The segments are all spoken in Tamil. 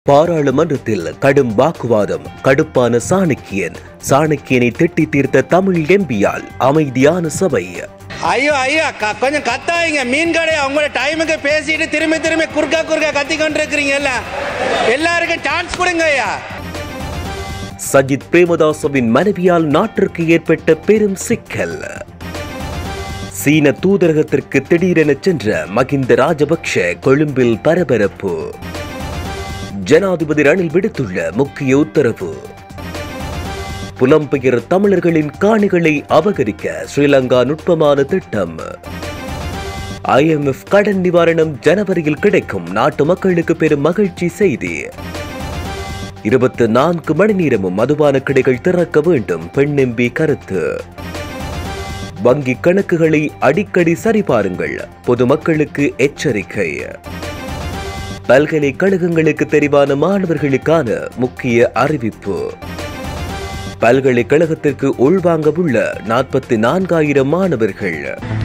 பாராளுமன்றத்தில் கடும் வாக்குவாதம் கடுப்பான சாணக்கியன் சாணக்கியனை திட்டி தீர்த்த தமிழ் எம்பியால் அமைதியான சபை ஐயோ ஐயோ க- கொஞ்சம் கத்தாதீங்க மீன் கடை அவங்களோட டைமுக்கு பேசிட்டு திரும்பி திரும்பி குறுக்கா குறுக்கா கத்தி கொண்டிருக்கிறீங்கல்ல எல்லாருக்கும் சான்ஸ் கொடுங்க ஐயா சஜித் பிரேமதாசவின் மனைவியால் நாட்டிற்கு ஏற்பட்ட பெரும் சிக்கல் சீன தூதரகத்திற்கு திடீரென சென்ற மகிந்த ராஜபக்ஷ கொழும்பில் பரபரப்பு ஜனாதிபதி ரணில் விடுத்துள்ள முக்கிய உத்தரவு புலம்பெயர் தமிழர்களின் காணிகளை அபகரிக்க ஸ்ரீலங்கா நுட்பமான திட்டம் ஐஎம்எஃப் கடன் நிவாரணம் ஜனவரியில் கிடைக்கும் நாட்டு மக்களுக்கு பெரும் மகிழ்ச்சி செய்தி இருபத்தி நான்கு மணி நேரமும் மதுபான கடைகள் திறக்க வேண்டும் பெண் எம்பி கருத்து வங்கி கணக்குகளை அடிக்கடி சரிபாருங்கள் பொதுமக்களுக்கு எச்சரிக்கை பல்கலைக்கழகங்களுக்கு தெரிவான மாணவர்களுக்கான முக்கிய அறிவிப்பு பல்கலைக்கழகத்திற்கு உள்வாங்க உள்ள நாற்பத்தி நான்காயிரம் மாணவர்கள்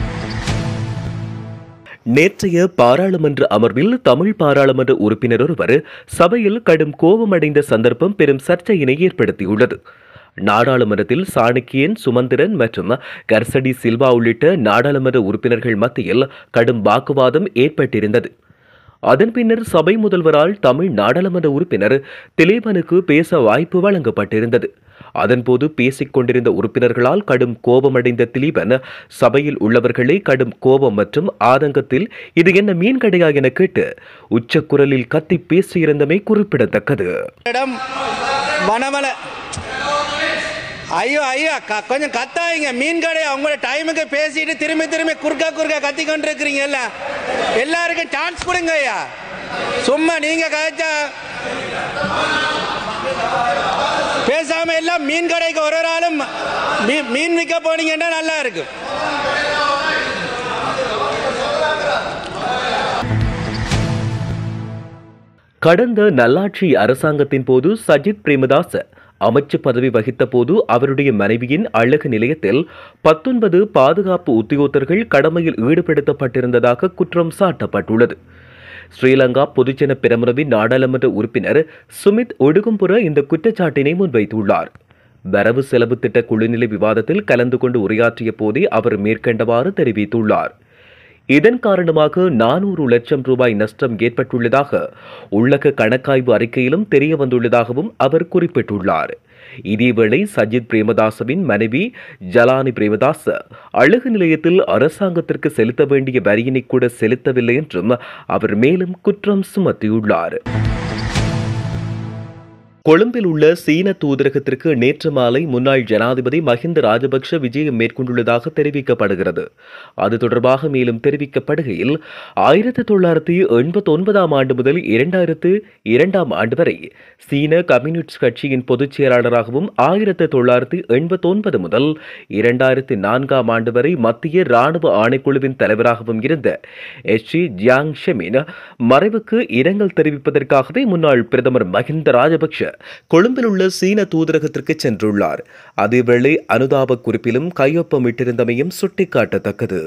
நேற்றைய பாராளுமன்ற அமர்வில் தமிழ் பாராளுமன்ற உறுப்பினர் ஒருவர் சபையில் கடும் கோபமடைந்த சந்தர்ப்பம் பெரும் சர்ச்சையினை ஏற்படுத்தியுள்ளது நாடாளுமன்றத்தில் சாணக்கியன் சுமந்திரன் மற்றும் கர்சடி சில்வா உள்ளிட்ட நாடாளுமன்ற உறுப்பினர்கள் மத்தியில் கடும் வாக்குவாதம் ஏற்பட்டிருந்தது அதன் பின்னர் சபை முதல்வரால் தமிழ் நாடாளுமன்ற உறுப்பினர் திலேபனுக்கு பேச வாய்ப்பு வழங்கப்பட்டிருந்தது அதன்போது பேசிக் கொண்டிருந்த உறுப்பினர்களால் கடும் கோபமடைந்த திலீபன் சபையில் உள்ளவர்களை கடும் கோபம் மற்றும் ஆதங்கத்தில் இது என்ன மீன் கடையா என கேட்டு உச்சக்குரலில் கத்தி பேசியிருந்தமை குறிப்பிடத்தக்கது இடம் வனமல ஐயோ ஐயோ க- கொஞ்சம் கத்தாதீங்க மீன் கடை அவங்களோட டைமுக்கு பேசிட்டு திரும்பி திரும்பி குறுக்கா குறுக்கா கத்தி கொண்டிருக்கிறீங்கல்ல எல்லாருக்கும் சான்ஸ் கொடுங்க ஐயா சும்மா நீங்க கதைச்சா பேசாம எல்லாம் மீன் கடைக்கு ஒரு ஒரு ஆளும் மீ- மீன் விற்க போனீங்கன்னா நல்லா இருக்கும் கடந்த நல்லாட்சி அரசாங்கத்தின் போது சஜித் பிரேமதாச அமைச்சு பதவி வகித்த போது அவருடைய மனைவியின் அழகு நிலையத்தில் பத்தொன்பது பாதுகாப்பு உத்தியோகத்தர்கள் கடமையில் ஈடுபடுத்தப்பட்டிருந்ததாக குற்றம் சாட்டப்பட்டுள்ளது ஸ்ரீலங்கா பொதுஜன பெரமுனவின் நாடாளுமன்ற உறுப்பினர் சுமித் ஒடுகும்புர இந்த குற்றச்சாட்டினை முன்வைத்துள்ளார் வரவு செலவு திட்ட குழுநிலை விவாதத்தில் கலந்து கொண்டு உரையாற்றிய போதே அவர் மேற்கண்டவாறு தெரிவித்துள்ளார் இதன் காரணமாக நானூறு லட்சம் ரூபாய் நஷ்டம் ஏற்பட்டுள்ளதாக உள்ளக கணக்காய்வு அறிக்கையிலும் தெரிய வந்துள்ளதாகவும் அவர் குறிப்பிட்டுள்ளார் இதேவேளை சஜித் பிரேமதாசவின் மனைவி ஜலானி பிரேமதாச அழகு நிலையத்தில் அரசாங்கத்திற்கு செலுத்த வேண்டிய வரியினை கூட செலுத்தவில்லை என்றும் அவர் மேலும் குற்றம் சுமத்தியுள்ளார் கொழும்பில் உள்ள சீன தூதரகத்திற்கு நேற்று மாலை முன்னாள் ஜனாதிபதி மஹிந்த ராஜபக்ஷ விஜயம் மேற்கொண்டுள்ளதாக தெரிவிக்கப்படுகிறது அது தொடர்பாக மேலும் தெரிவிக்கப்படுகையில் ஆயிரத்தி தொள்ளாயிரத்தி எண்பத்தி ஒன்பதாம் ஆண்டு முதல் இரண்டாயிரத்து இரண்டாம் ஆண்டு வரை சீன கம்யூனிஸ்ட் கட்சியின் பொதுச் செயலாளராகவும் ஆயிரத்தி தொள்ளாயிரத்தி எண்பத்தி ஒன்பது முதல் இரண்டாயிரத்தி நான்காம் ஆண்டு வரை மத்திய ராணுவ ஆணைக்குழுவின் தலைவராகவும் இருந்த எச் சி ஜியாங் ஷெமின் மறைவுக்கு இரங்கல் தெரிவிப்பதற்காகவே முன்னாள் பிரதமர் மஹிந்த ராஜபக்ஷ கொழும்பில் உள்ள சீன தூதரகத்திற்கு சென்றுள்ளார் அதேவேளை அனுதாப குறிப்பிலும் கையொப்பமிட்டிருந்தமையும் சுட்டிக்காட்டத்தக்கது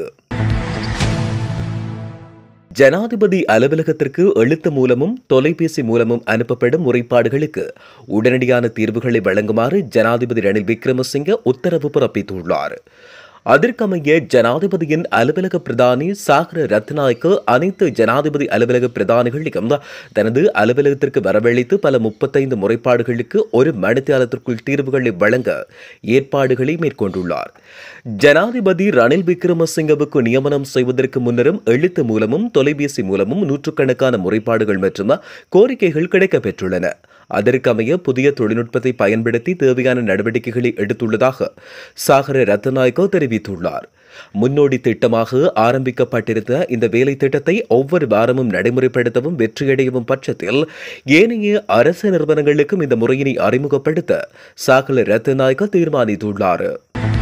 ஜனாதிபதி அலுவலகத்திற்கு எழுத்து மூலமும் தொலைபேசி மூலமும் அனுப்பப்படும் முறைப்பாடுகளுக்கு உடனடியான தீர்வுகளை வழங்குமாறு ஜனாதிபதி ரணில் விக்ரமசிங்க உத்தரவு பிறப்பித்துள்ளார் அதற்கமைய ஜனாதிபதியின் அலுவலக பிரதானி சாகர ரத்நாயக்கு அனைத்து ஜனாதிபதி அலுவலக பிரதானிகளையும் தனது அலுவலகத்திற்கு வரவழைத்து பல முப்பத்தைந்து முறைப்பாடுகளுக்கு ஒரு மணித்தியாலத்திற்குள் தீர்வுகளை வழங்க ஏற்பாடுகளை மேற்கொண்டுள்ளார் ஜனாதிபதி ரணில் விக்ரமசிங்கவுக்கு நியமனம் செய்வதற்கு முன்னரும் எழுத்து மூலமும் தொலைபேசி மூலமும் நூற்றுக்கணக்கான முறைப்பாடுகள் மற்றும் கோரிக்கைகள் கிடைக்கப்பெற்றுள்ளன அதற்கமைய புதிய தொழில்நுட்பத்தை பயன்படுத்தி தேவையான நடவடிக்கைகளை எடுத்துள்ளதாக சாகர ரத்நாயக்கோ தெரிவித்துள்ளார் முன்னோடி திட்டமாக ஆரம்பிக்கப்பட்டிருந்த இந்த வேலை திட்டத்தை ஒவ்வொரு வாரமும் நடைமுறைப்படுத்தவும் வெற்றியடையவும் பட்சத்தில் ஏனைய அரசு நிறுவனங்களுக்கும் இந்த முறையினை அறிமுகப்படுத்த சாகல ரத்நாயக்க தீர்மானித்துள்ளார்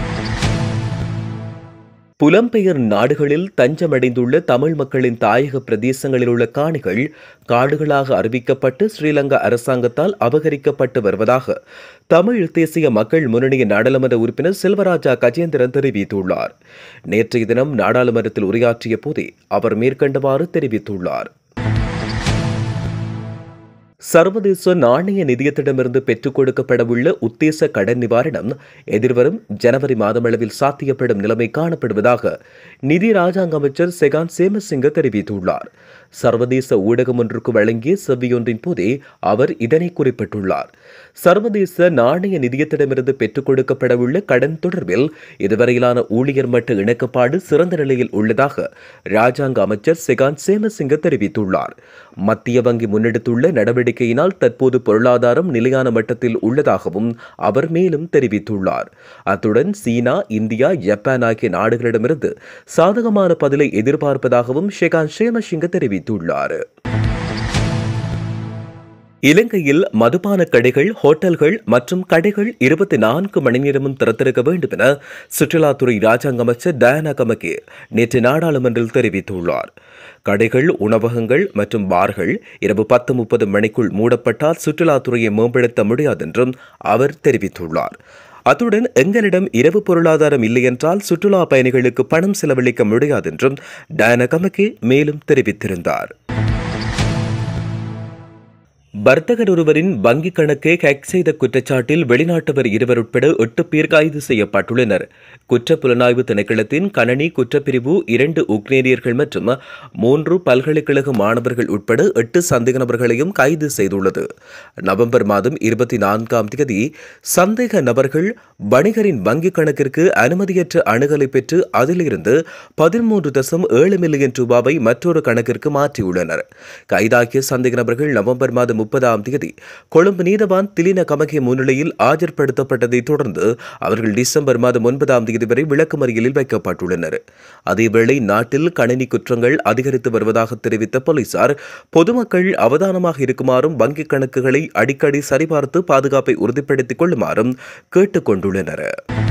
புலம்பெயர் நாடுகளில் தஞ்சமடைந்துள்ள தமிழ் மக்களின் தாயக பிரதேசங்களில் உள்ள காணிகள் காடுகளாக அறிவிக்கப்பட்டு ஸ்ரீலங்கா அரசாங்கத்தால் அபகரிக்கப்பட்டு வருவதாக தமிழ் தேசிய மக்கள் முன்னணிய நாடாளுமன்ற உறுப்பினர் செல்வராஜா கஜேந்திரன் தெரிவித்துள்ளார் நேற்றைய தினம் நாடாளுமன்றத்தில் உரையாற்றிய போதே அவர் மேற்கண்டவாறு தெரிவித்துள்ளார் சர்வதேச நாணய நிதியத்திடமிருந்து பெற்றுக் கொடுக்கப்படவுள்ள உத்தேச கடன் நிவாரணம் எதிர்வரும் ஜனவரி மாதமளவில் சாத்தியப்படும் நிலைமை காணப்படுவதாக நிதி ராஜாங்க அமைச்சர் செகான் சேமசிங்க தெரிவித்துள்ளார் சர்வதேச ஊடகம் ஒன்றுக்கு வழங்கிய செவ்வியொன்றின் போதே அவர் இதனை குறிப்பிட்டுள்ளார் சர்வதேச நாணய நிதியத்திடமிருந்து பெற்றுக் கொடுக்கப்படவுள்ள கடன் தொடர்பில் இதுவரையிலான ஊழியர் மட்ட இணக்கப்பாடு சிறந்த நிலையில் உள்ளதாக ராஜாங்க அமைச்சர் செகான் சேமசிங்க தெரிவித்துள்ளார் மத்திய வங்கி முன்னெடுத்துள்ள நடவடிக்கையினால் தற்போது பொருளாதாரம் நிலையான மட்டத்தில் உள்ளதாகவும் அவர் மேலும் தெரிவித்துள்ளார் அத்துடன் சீனா இந்தியா ஜப்பான் ஆகிய நாடுகளிடமிருந்து சாதகமான பதிலை எதிர்பார்ப்பதாகவும் ஷெகான் சேமசிங்க தெரிவித்துள்ளார் இலங்கையில் மதுபான கடைகள் ஹோட்டல்கள் மற்றும் கடைகள் இருபத்தி நான்கு மணி நேரமும் திறந்திருக்க வேண்டும் என சுற்றுலாத்துறை ராஜாங்க அமைச்சர் டயானா கமகே நேற்று நாடாளுமன்றில் தெரிவித்துள்ளார் கடைகள் உணவகங்கள் மற்றும் பார்கள் இரவு பத்து முப்பது மணிக்குள் மூடப்பட்டால் சுற்றுலாத்துறையை மேம்படுத்த முடியாதென்றும் அவர் தெரிவித்துள்ளார் அத்துடன் எங்களிடம் இரவு பொருளாதாரம் இல்லை என்றால் சுற்றுலா பயணிகளுக்கு பணம் செலவழிக்க முடியாதென்றும் டயானா கமகே மேலும் தெரிவித்திருந்தார் வர்த்தகர் ஒருவரின் வங்கிக் கணக்கை ஹேக் செய்த குற்றச்சாட்டில் வெளிநாட்டவர் இருவர் உட்பட எட்டு பேர் கைது செய்யப்பட்டுள்ளனர் குற்ற புலனாய்வு திணைக்களத்தின் கணனி குற்றப்பிரிவு இரண்டு உக்ரேனியர்கள் மற்றும் மூன்று பல்கலைக்கழக மாணவர்கள் உட்பட எட்டு சந்தேக நபர்களையும் கைது செய்துள்ளது நவம்பர் மாதம் இருபத்தி நான்காம் தேதி சந்தேக நபர்கள் வணிகரின் வங்கிக் கணக்கிற்கு அனுமதியற்ற அணுகலை பெற்று அதிலிருந்து பதிமூன்று தசம் ஏழு மில்லியன் ரூபாவை மற்றொரு கணக்கிற்கு மாற்றியுள்ளனர் கைதாகிய சந்தேக நபர்கள் நவம்பர் மாதம் முப்பதாம் தேதி கொழும்பு நீதவான் திலின கமகே முன்னிலையில் ஆஜர்படுத்தப்பட்டதைத் தொடர்ந்து அவர்கள் டிசம்பர் மாதம் ஒன்பதாம் தேதி வரை விளக்கமறியலில் வைக்கப்பட்டுள்ளனர் அதேவேளை நாட்டில் கணினி குற்றங்கள் அதிகரித்து வருவதாக தெரிவித்த போலீசார் பொதுமக்கள் அவதானமாக இருக்குமாறும் வங்கிக் கணக்குகளை அடிக்கடி சரிபார்த்து பாதுகாப்பை உறுதிப்படுத்திக் கொள்ளுமாறும் கேட்டுக் கொண்டுள்ளனர்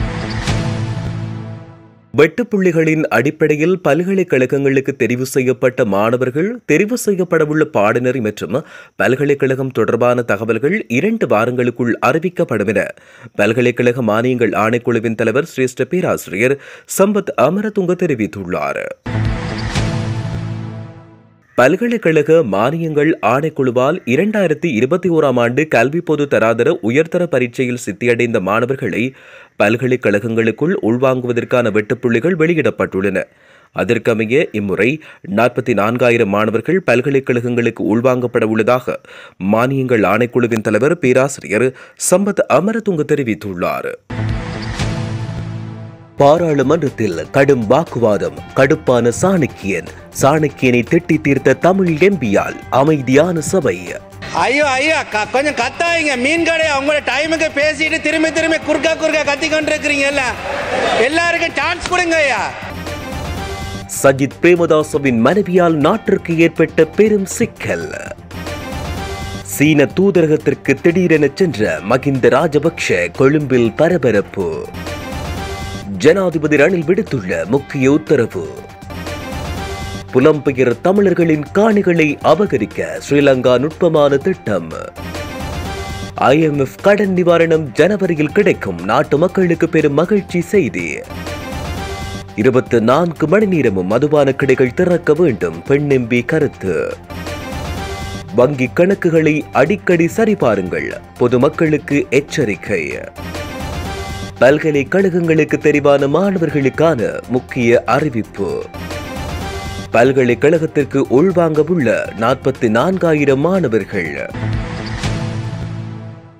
வெட்டுப்புள்ளிகளின் அடிப்படையில் பல்கலைக்கழகங்களுக்கு தெரிவு செய்யப்பட்ட மாணவர்கள் தெரிவு செய்யப்படவுள்ள பாடநெறி மற்றும் பல்கலைக்கழகம் தொடர்பான தகவல்கள் இரண்டு வாரங்களுக்குள் அறிவிக்கப்படும் என பல்கலைக்கழக மானியங்கள் ஆணைக்குழுவின் தலைவர் சிரேஷ்ட பேராசிரியர் சம்பத் அமரதுங்க தெரிவித்துள்ளார் பல்கலைக்கழக மானியங்கள் ஆணைக்குழுவால் இரண்டாயிரத்தி இருபத்தி ஓராம் ஆண்டு கல்வி பொது தராதர உயர்தர பரீட்சையில் சித்தியடைந்த மாணவர்களை பல்கலைக்கழகங்களுக்குள் உள்வாங்குவதற்கான வெட்டுப்புள்ளிகள் வெளியிடப்பட்டுள்ளன அதற்கமைய இம்முறை நாற்பத்தி நான்காயிரம் மாணவர்கள் பல்கலைக்கழகங்களுக்கு உள்வாங்கப்பட உள்ளதாக மானியங்கள் ஆணைக்குழுவின் தலைவர் பேராசிரியர் சம்பத் அமரதுங்க தெரிவித்துள்ளார் பாராளுமன்றத்தில் கடும் வாக்குவாதம் கடுப்பான சாணக்கியன் சாணக்கியனை திட்டி தீர்த்த தமிழ் எம்பியால் அமைதியான சபை ஐயோ ஐயா க- கொஞ்சம் கத்தாதீங்க மீன் கடை அவங்களோட டைமுக்கு பேசிட்டு திரும்பி திரும்பி குறுக்கா குறுக்கா கத்தி கொண்டிருக்கிறீங்கல்ல எல்லாருக்கும் சான்ஸ் கொடுங்க ஐயா சஜித் பிரேமதாசவின் மனைவியால் நாட்டிற்கு ஏற்பட்ட பெரும் சிக்கல் சீன தூதரகத்திற்கு திடீரென சென்ற மகிந்த ராஜபக்ஷ கொழும்பில் பரபரப்பு ஜனாதிபதி ரணில் விடுத்துள்ள முக்கிய உத்தரவு புலம்பெயர் தமிழர்களின் காணிகளை அபகரிக்க ஸ்ரீலங்கா நுட்பமான திட்டம் ஐஎம்எஃப் கடன் நிவாரணம் ஜனவரியில் கிடைக்கும் நாட்டு மக்களுக்கு பெரும் மகிழ்ச்சி செய்தி இருபத்தி நான்கு மணி நேரமும் மதுபான கடைகள் திறக்க வேண்டும் பெண் எம்பி கருத்து வங்கி கணக்குகளை அடிக்கடி சரிபாருங்கள் பொதுமக்களுக்கு எச்சரிக்கை பல்கலைக்கழகங்களுக்கு தெரிவான மாணவர்களுக்கான முக்கிய அறிவிப்பு பல்கலைக்கழகத்திற்கு உள்வாங்க உள்ள நாற்பத்தி நான்காயிரம் மாணவர்கள்